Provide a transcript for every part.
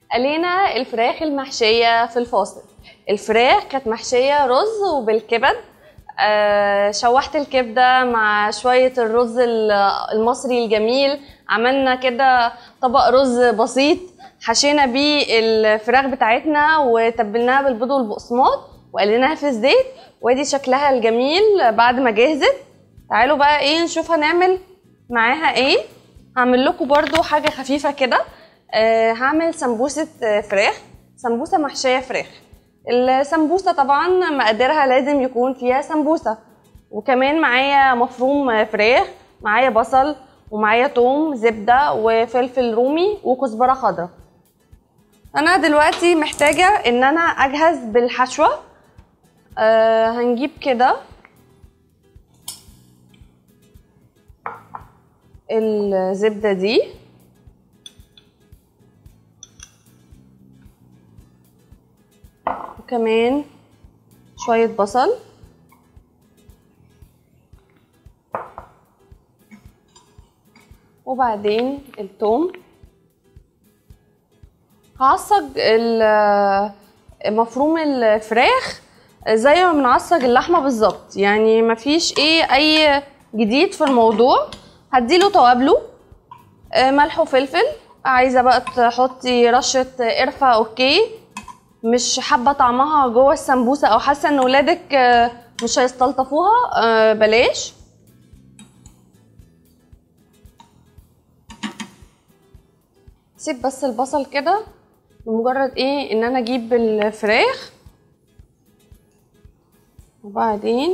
قلينا الفراخ المحشية في الفاصل الفراخ كانت محشية رز وبالكبد آه شوحت الكبدة مع شوية الرز ال- المصري الجميل عملنا كده طبق رز بسيط حشينا بيه الفراخ بتاعتنا وتبلناها بالبيض والبقسماط وقليناها في الزيت وادي شكلها الجميل بعد ما جهزت تعالوا بقى ايه نشوف هنعمل معاها ايه هعمل لكم برضو حاجة خفيفة كده آه هعمل سمبوسة آه، فراخ سمبوسة محشية فراخ السمبوسة طبعا مقاديرها لازم يكون فيها سمبوسة وكمان معايا مفروم آه، فراخ معايا بصل ومعايا توم زبدة وفلفل رومي وكزبرة خضراء انا دلوقتي محتاجة ان انا اجهز بالحشوة آه هنجيب كده الزبدة دي وكمان شوية بصل وبعدين الثوم هعصج ال- مفروم الفراخ زي ما بنعصج اللحمه بالظبط يعني مفيش ايه اي جديد في الموضوع هديله توابله آه، ملح وفلفل عايزه بقى تحطي رشه قرفه اوكي مش حابه طعمها جوه السمبوسه او حاسه ان ولادك آه، مش هيستلطفوها آه، بلاش سيب بس البصل كده بمجرد ايه ان انا اجيب الفراخ وبعدين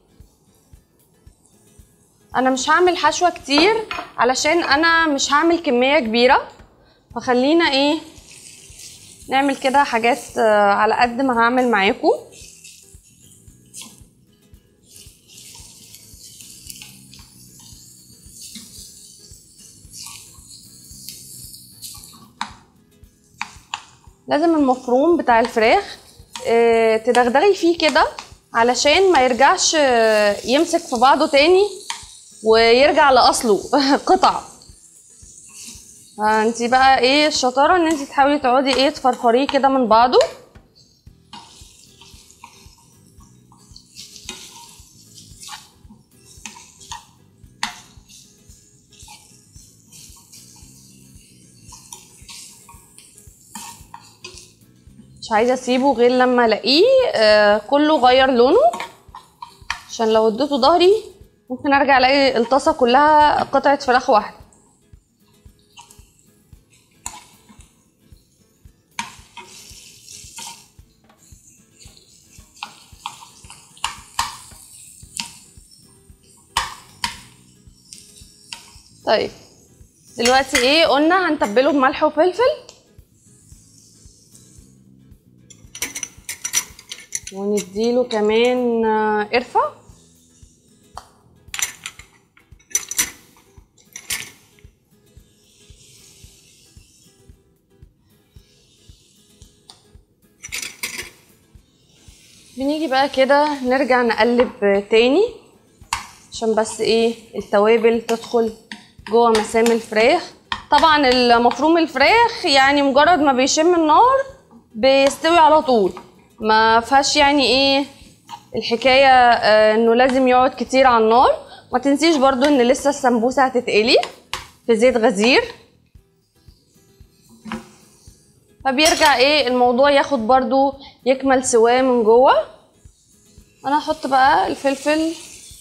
انا مش هعمل حشوة كتير علشان انا مش هعمل كمية كبيرة فخلينا ايه نعمل كده حاجات آه، على قد ما هعمل معاكم لازم المفروم بتاع الفراخ آه، تدغدغي فيه كده علشان ما يرجعش آه، يمسك في بعضه تاني ويرجع لاصله قطع انت بقى ايه الشطاره ان انت تحاولي تقعدي ايه تفرفريه كده من بعضه مش عايزه اسيبه غير لما الاقيه آه كله غير لونه عشان لو اديته ظهري ممكن ارجع الاقي الطاسه كلها قطعه فراخ واحده طيب دلوقتي ايه قلنا هنتبله بملح وفلفل ونديله كمان آه، قرفة بنيجي بقى كده نرجع نقلب تاني عشان بس ايه التوابل تدخل جوه مسام الفراخ طبعا المفروم الفراخ يعني مجرد ما بيشم النار بيستوي على طول ما فيهاش يعني ايه الحكايه آه، انه لازم يقعد كتير على النار ما تنسيش برضو ان لسه السمبوسه هتتقلي في زيت غزير فبيرجع ايه الموضوع ياخد برضو يكمل سواه من جوه انا هحط بقى الفلفل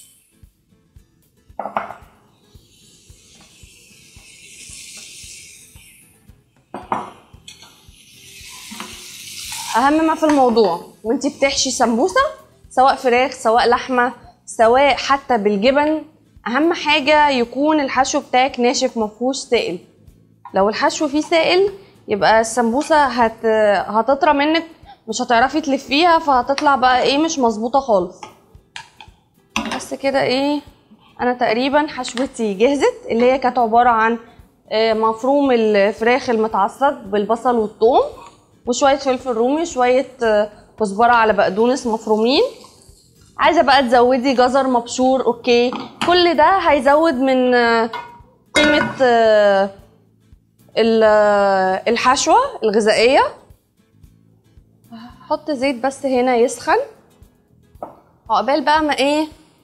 اهم ما في الموضوع وانتي بتحشي سمبوسه سواء فراخ سواء لحمه سواء حتى بالجبن اهم حاجه يكون الحشو بتاعك ناشف مفهوش سائل لو الحشو فيه سائل يبقى السمبوسه هت... هتطرى منك مش هتعرفي تلفيها فهتطلع بقى ايه مش مظبوطه خالص بس كده ايه انا تقريبا حشوتي جهزت اللي هي كانت عباره عن آه، مفروم الفراخ المتعصج بالبصل والثوم وشويه فلفل رومي وشويه آه، كزبره على بقدونس مفرومين عايزه بقى تزودي جزر مبشور اوكي كل ده هيزود من آه، قيمه آه، ال- الحشوه الغذائيه هحط زيت بس هنا يسخن عقبال بقى ما ايه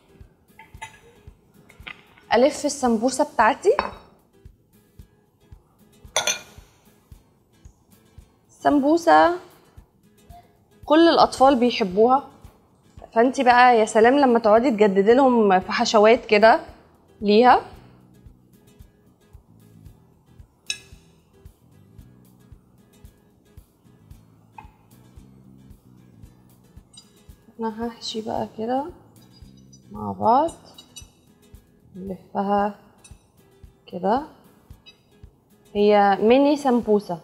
الف السمبوسه بتاعتي السمبوسه كل الاطفال بيحبوها فانت بقى يا سلام لما تقعدي تجددي لهم في حشوات كده ليها انا هحشي بقى كده مع بعض نلفها كده هي ميني سمبوسه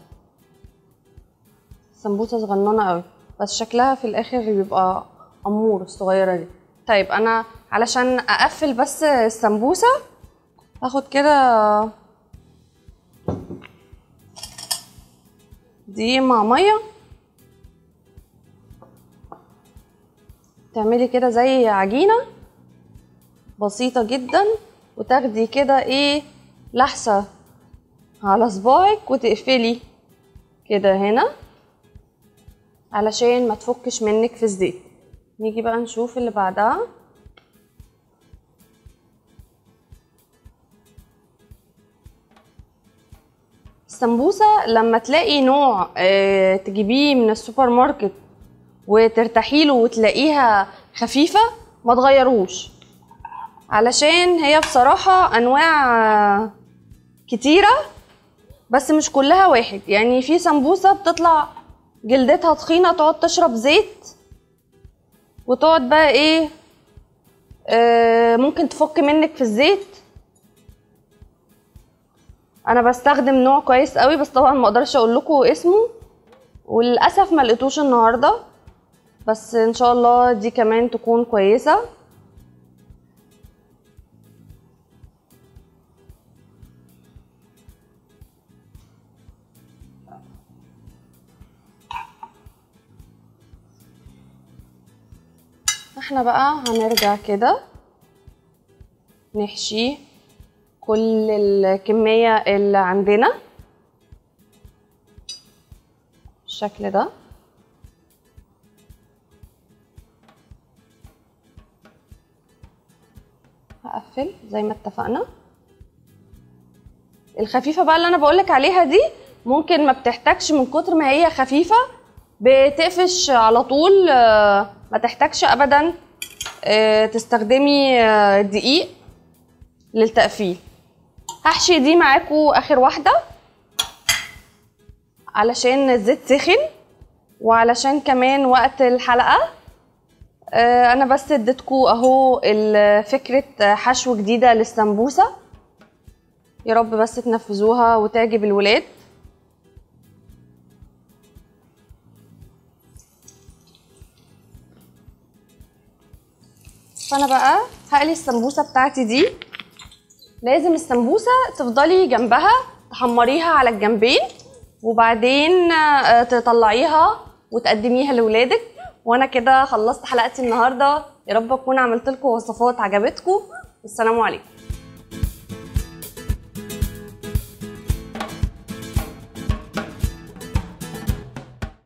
سمبوسه صغننه قوي بس شكلها في الاخر بيبقى امور الصغيره دي طيب انا علشان اقفل بس السمبوسه هاخد كده دي مع ميه تعملي كده زي عجينه بسيطه جدا وتاخدي كده ايه لحسه على صباعك وتقفلي كده هنا علشان ما تفكش منك في الزيت نيجي بقى نشوف اللي بعدها السمبوسة لما تلاقي نوع آه، تجيبيه من السوبر ماركت وترتاحي له وتلاقيها خفيفة ما تغيروش علشان هي بصراحة أنواع آه، كتيرة بس مش كلها واحد يعني في سمبوسة بتطلع جلدتها تخينة تقعد تشرب زيت وتقعد بقى ايه آه ممكن تفك منك في الزيت انا بستخدم نوع كويس قوي بس طبعا ما اقدرش اقول لكم اسمه وللاسف ما لقيتوش النهارده بس ان شاء الله دي كمان تكون كويسه احنا بقى هنرجع كده نحشي كل الكمية اللي عندنا بالشكل ده هقفل زي ما اتفقنا الخفيفة بقى اللي انا بقولك عليها دي ممكن ما بتحتاجش من كتر ما هي خفيفة بتقفش على طول آه، ما تحتاجش ابدا آه، تستخدمي آه، دقيق للتقفيل هحشي دي معاكو اخر واحدة علشان الزيت سخن وعلشان كمان وقت الحلقة آه، انا بس اديتكو اهو ال- فكرة حشو جديدة للسمبوسة يا رب بس تنفذوها وتعجب الولاد فانا بقى هقلي السمبوسه بتاعتي دي لازم السمبوسه تفضلي جنبها تحمريها على الجنبين وبعدين آه، تطلعيها وتقدميها لاولادك وانا كده خلصت حلقتي النهارده يا رب اكون عملت لكم وصفات عجبتكم والسلام عليكم